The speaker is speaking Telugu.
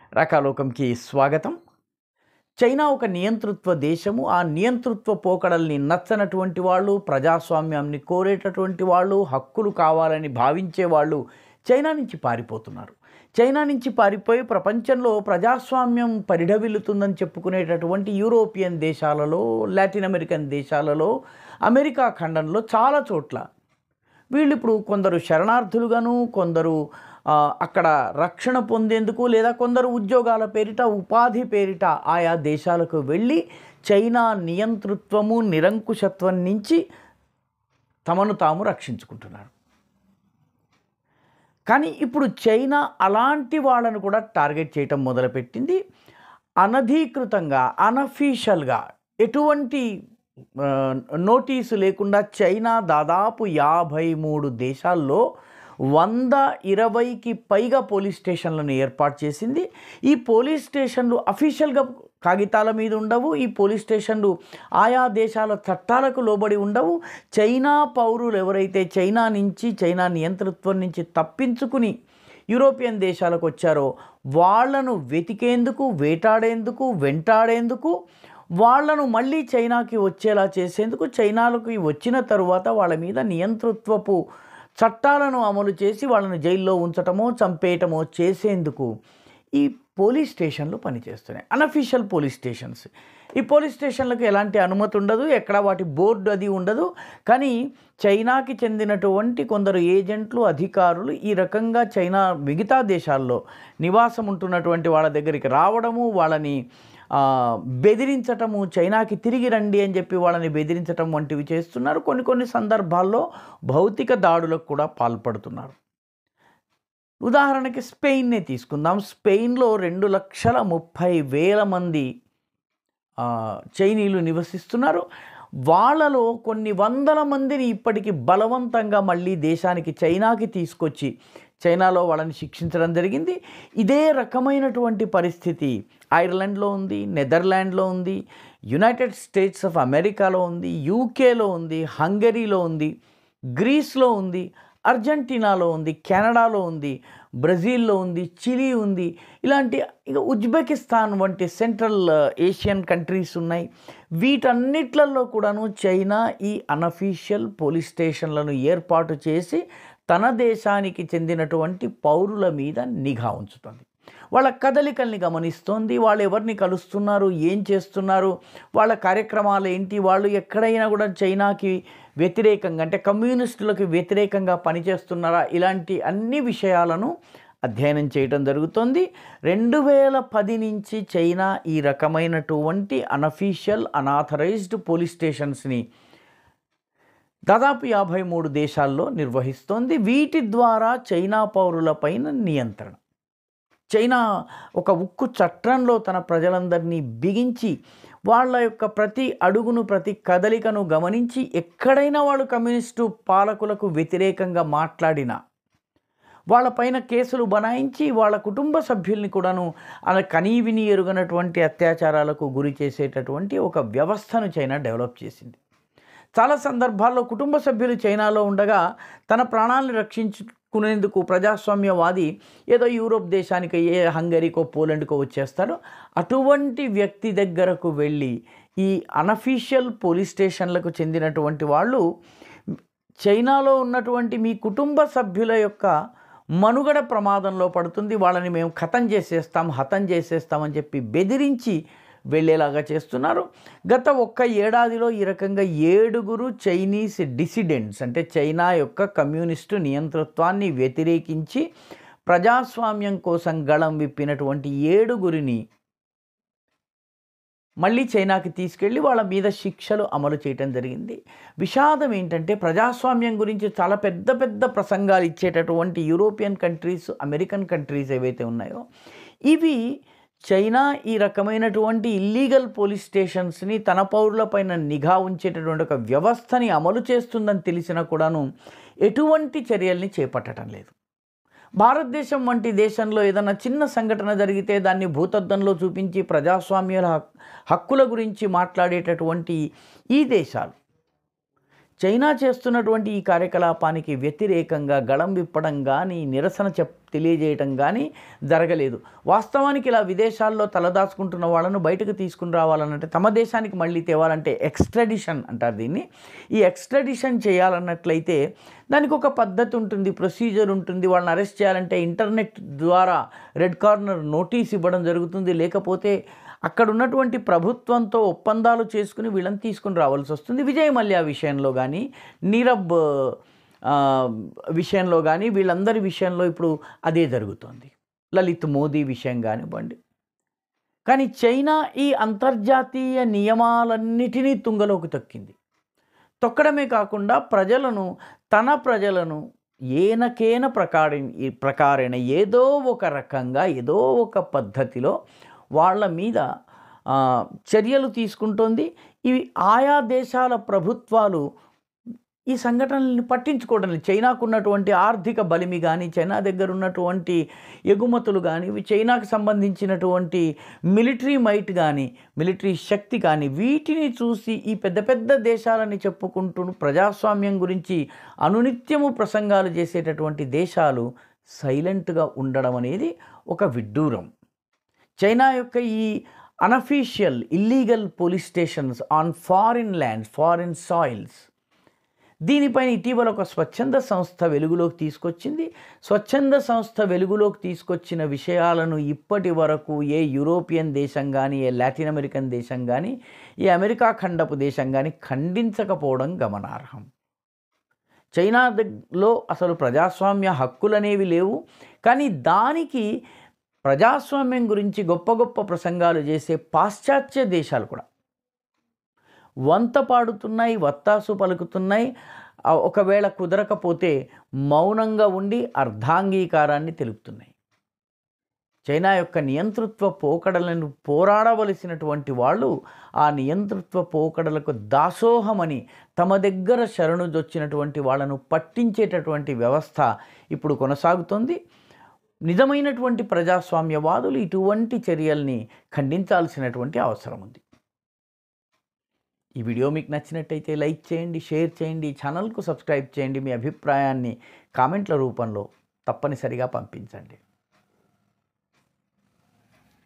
రకాలోకంకి స్వాగతం చైనా ఒక నియంతృత్వ దేశము ఆ నియంతృత్వ పోకడల్ని నచ్చనటువంటి వాళ్ళు ప్రజాస్వామ్యాన్ని కోరేటటువంటి వాళ్ళు హక్కులు కావాలని భావించే వాళ్ళు చైనా నుంచి పారిపోతున్నారు చైనా నుంచి పారిపోయి ప్రపంచంలో ప్రజాస్వామ్యం పరిఢవిల్లుతుందని చెప్పుకునేటటువంటి యూరోపియన్ దేశాలలో లాటిన్ అమెరికన్ దేశాలలో అమెరికా ఖండంలో చాలా చోట్ల వీళ్ళు ఇప్పుడు కొందరు శరణార్థులుగాను కొందరు ఆ, అక్కడ రక్షణ పొందేందుకు లేదా కొందరు ఉద్యోగాల పేరిట ఉపాధి పేరిట ఆయా దేశాలకు వెళ్ళి చైనా నియంతృత్వము నిరంకుశత్వం నుంచి తమను తాము రక్షించుకుంటున్నారు కానీ ఇప్పుడు చైనా అలాంటి వాళ్ళను కూడా టార్గెట్ చేయటం మొదలుపెట్టింది అనధీకృతంగా అనఫీషియల్గా ఎటువంటి ఆ, నోటీసు లేకుండా చైనా దాదాపు యాభై మూడు దేశాల్లో వంద ఇరవైకి పైగా పోలీస్ స్టేషన్లను ఏర్పాటు చేసింది ఈ పోలీస్ స్టేషన్లు అఫీషియల్గా కాగితాల మీద ఉండవు ఈ పోలీస్ స్టేషన్లు ఆయా దేశాల చట్టాలకు లోబడి ఉండవు చైనా పౌరులు ఎవరైతే చైనా నుంచి చైనా నియంతృత్వం నుంచి తప్పించుకుని యూరోపియన్ దేశాలకు వచ్చారో వాళ్ళను వెతికేందుకు వేటాడేందుకు వెంటాడేందుకు వాళ్ళను మళ్ళీ చైనాకి వచ్చేలా చేసేందుకు చైనాలకు వచ్చిన తరువాత వాళ్ళ మీద నియంతృత్వపు చట్టాలను అమలు చేసి వాళ్ళని జైల్లో ఉంచటమో చంపేయటమో చేసేందుకు ఈ పోలీస్ స్టేషన్లు పనిచేస్తున్నాయి అన్అఫీషియల్ పోలీస్ స్టేషన్స్ ఈ పోలీస్ స్టేషన్లకు ఎలాంటి అనుమతి ఉండదు ఎక్కడ వాటి బోర్డు అది ఉండదు కానీ చైనాకి చెందినటువంటి కొందరు ఏజెంట్లు అధికారులు ఈ రకంగా చైనా మిగతా దేశాల్లో నివాసం ఉంటున్నటువంటి వాళ్ళ దగ్గరికి రావడము వాళ్ళని ఆ, బెదిరించటము చైనాకి తిరిగి రండి అని చెప్పి వాళ్ళని బెదిరించటం వంటివి చేస్తున్నారు కొన్ని కొన్ని సందర్భాల్లో భౌతిక దాడులకు కూడా పాల్పడుతున్నారు ఉదాహరణకి స్పెయిన్నే తీసుకుందాం స్పెయిన్లో రెండు లక్షల ముప్పై వేల మంది ఆ, చైనీయులు నివసిస్తున్నారు వాళ్ళలో కొన్ని వందల మందిని ఇప్పటికి బలవంతంగా మళ్ళీ దేశానికి చైనాకి తీసుకొచ్చి చైనాలో వాళ్ళని శిక్షించడం జరిగింది ఇదే రకమైనటువంటి పరిస్థితి ఐర్లాండ్లో ఉంది నెదర్లాండ్లో ఉంది యునైటెడ్ స్టేట్స్ ఆఫ్ అమెరికాలో ఉంది యూకేలో ఉంది హంగరీలో ఉంది గ్రీస్లో ఉంది అర్జెంటీనాలో ఉంది కెనడాలో ఉంది బ్రెజిల్లో ఉంది చిలీ ఉంది ఇలాంటి ఇక ఉజ్బెకిస్తాన్ వంటి సెంట్రల్ ఏషియన్ కంట్రీస్ ఉన్నాయి వీటన్నిట్లలో కూడాను చైనా ఈ అనఫీషియల్ పోలీస్ స్టేషన్లను ఏర్పాటు చేసి తన దేశానికి చెందినటువంటి పౌరుల మీద నిఘా ఉంచుతుంది వాళ్ళ కదలికల్ని గమనిస్తోంది వాళ్ళు ఎవరిని కలుస్తున్నారు ఏం చేస్తున్నారు వాళ్ళ కార్యక్రమాలు ఏంటి వాళ్ళు ఎక్కడైనా కూడా చైనాకి వ్యతిరేకంగా అంటే కమ్యూనిస్టులకు వ్యతిరేకంగా పనిచేస్తున్నారా ఇలాంటి అన్ని విషయాలను అధ్యయనం చేయడం జరుగుతుంది రెండు వేల పది నుంచి చైనా ఈ రకమైనటువంటి అనఫీషియల్ అనాథరైజ్డ్ పోలీస్ స్టేషన్స్ని దాదాపు యాభై మూడు దేశాల్లో నిర్వహిస్తోంది వీటి ద్వారా చైనా పౌరులపైన నియంత్రణ చైనా ఒక ఉక్కు చట్రంలో తన ప్రజలందరినీ బిగించి వాళ్ళ యొక్క ప్రతి అడుగును ప్రతి కదలికను గమనించి ఎక్కడైనా వాళ్ళు కమ్యూనిస్టు పాలకులకు వ్యతిరేకంగా మాట్లాడినా వాళ్ళపైన కేసులు బనాయించి వాళ్ళ కుటుంబ సభ్యుల్ని కూడాను అలా కనీవిని ఎరుగనటువంటి అత్యాచారాలకు గురి చేసేటటువంటి ఒక వ్యవస్థను చైనా డెవలప్ చేసింది చాలా సందర్భాల్లో కుటుంబ సభ్యులు చైనాలో ఉండగా తన ప్రాణాలను రక్షించుకునేందుకు ప్రజాస్వామ్యవాది ఏదో యూరోప్ దేశానికి ఏ హంగరీకో పోలాండ్కో వచ్చేస్తాడో అటువంటి వ్యక్తి దగ్గరకు వెళ్ళి ఈ అనఫీషియల్ పోలీస్ స్టేషన్లకు చెందినటువంటి వాళ్ళు చైనాలో ఉన్నటువంటి మీ కుటుంబ సభ్యుల యొక్క మనుగడ ప్రమాదంలో పడుతుంది వాళ్ళని మేము ఖతం చేసేస్తాం హతం చేసేస్తామని చెప్పి బెదిరించి వెళ్ళేలాగా చేస్తున్నారు గత ఒక్క ఏడాదిలో ఈ రకంగా ఏడుగురు చైనీస్ డిసిడెంట్స్ అంటే చైనా యొక్క కమ్యూనిస్టు నియంతృత్వాన్ని వ్యతిరేకించి ప్రజాస్వామ్యం కోసం గళం విప్పినటువంటి ఏడుగురిని మళ్ళీ చైనాకి తీసుకెళ్ళి వాళ్ళ మీద శిక్షలు అమలు చేయటం జరిగింది విషాదం ఏంటంటే ప్రజాస్వామ్యం గురించి చాలా పెద్ద పెద్ద ప్రసంగాలు ఇచ్చేటటువంటి యూరోపియన్ కంట్రీస్ అమెరికన్ కంట్రీస్ ఏవైతే ఉన్నాయో ఇవి చైనా ఈ రకమైనటువంటి ఇల్లీగల్ పోలీస్ స్టేషన్స్ని తన పౌరులపైన నిఘా ఉంచేటటువంటి ఒక వ్యవస్థని అమలు చేస్తుందని తెలిసినా కూడాను ఎటువంటి చర్యల్ని చేపట్టడం లేదు భారతదేశం వంటి దేశంలో ఏదైనా చిన్న సంఘటన జరిగితే దాన్ని భూతద్దంలో చూపించి ప్రజాస్వామ్యాల హక్- హక్కుల గురించి మాట్లాడేటటువంటి ఈ దేశాలు చైనా చేస్తున్నటువంటి ఈ కార్యకలాపానికి వ్యతిరేకంగా గళం విప్పడం కానీ నిరసన చెప్ తెలియజేయటం కానీ జరగలేదు వాస్తవానికి ఇలా విదేశాల్లో తలదాచుకుంటున్న వాళ్ళను బయటకు తీసుకుని రావాలనంటే తమ దేశానికి మళ్ళీ తేవాలంటే ఎక్స్ట్రడిషన్ అంటారు దీన్ని ఈ ఎక్స్ట్రడిషన్ చేయాలన్నట్లయితే దానికి ఒక పద్ధతి ఉంటుంది ప్రొసీజర్ ఉంటుంది వాళ్ళని అరెస్ట్ చేయాలంటే ఇంటర్నెట్ ద్వారా రెడ్ కార్నర్ నోటీస్ ఇవ్వడం జరుగుతుంది లేకపోతే అక్కడ ఉన్నటువంటి ప్రభుత్వంతో ఒప్పందాలు చేసుకుని వీళ్ళని తీసుకుని రావాల్సి వస్తుంది విజయ్ మల్య విషయంలో కానీ నీరబ్ ఆ, విషయంలో కానీ వీళ్ళందరి విషయంలో ఇప్పుడు అదే జరుగుతుంది లలిత్ మోదీ విషయం కానివ్వండి కానీ చైనా ఈ అంతర్జాతీయ నియమాలన్నిటినీ తుంగలోకి తొక్కింది తొక్కడమే కాకుండా ప్రజలను తన ప్రజలను ఏనకేన ప్రకార ఈ ప్రకారేణ ఏదో ఒక రకంగా ఏదో ఒక పద్ధతిలో వాళ్ళ మీద ఆ, చర్యలు తీసుకుంటోంది ఇవి ఆయా దేశాల ప్రభుత్వాలు ఈ సంఘటనల్ని పట్టించుకోవడం లేదు చైనాకు ఉన్నటువంటి ఆర్థిక బలిమి కానీ చైనా దగ్గర ఉన్నటువంటి ఎగుమతులు కానీ ఇవి చైనాకు సంబంధించినటువంటి మిలిటరీ మైట్ కానీ మిలిటరీ శక్తి కానీ వీటిని చూసి ఈ పెద్ద పెద్ద దేశాలని చెప్పుకుంటూ ప్రజాస్వామ్యం గురించి అనునిత్యము ప్రసంగాలు చేసేటటువంటి దేశాలు సైలెంట్గా ఉండడం అనేది ఒక విడ్డూరం చైనా యొక్క ఈ unofficial illegal police stations on foreign lands foreign soils దీనిపైన ఇటీవల ఒక స్వచ్ఛంద సంస్థ వెలుగులోకి తీసుకొచ్చింది స్వచ్ఛంద సంస్థ వెలుగులోకి తీసుకొచ్చిన విషయాలను ఇప్పటి వరకు ఏ యూరోపియన్ దేశం కానీ ఏ లాటిన్ అమెరికన్ దేశం కానీ ఏ అమెరికా ఖండపు దేశం కానీ ఖండించకపోవడం గమనార్హం చైనా దగ్గరలో అసలు ప్రజాస్వామ్య హక్కులనేవి లేవు కానీ దానికి ప్రజాస్వామ్యం గురించి గొప్ప గొప్ప ప్రసంగాలు చేసే పాశ్చాత్య దేశాలు కూడా వంత పాడుతున్నాయి వత్తాసు పలుకుతున్నాయి ఆ ఒకవేళ కుదరకపోతే మౌనంగా ఉండి అర్ధాంగీకారాన్ని తెలుపుతున్నాయి చైనా యొక్క నియంతృత్వ పోకడలను పోరాడవలసినటువంటి వాళ్ళు ఆ నియంతృత్వ పోకడలకు దాసోహమని తమ దగ్గర శరణుదొచ్చినటువంటి వాళ్ళను పట్టించేటటువంటి వ్యవస్థ ఇప్పుడు కొనసాగుతోంది నిజమైనటువంటి ప్రజాస్వామ్యవాదులు ఇటువంటి చర్యల్ని ఖండించాల్సినటువంటి అవసరం ఉంది ఈ వీడియో మీకు నచ్చినట్టయితే లైక్ చేయండి షేర్ చేయండి ఛానల్కు సబ్స్క్రైబ్ చేయండి మీ అభిప్రాయాన్ని కామెంట్ల రూపంలో తప్పనిసరిగా పంపించండి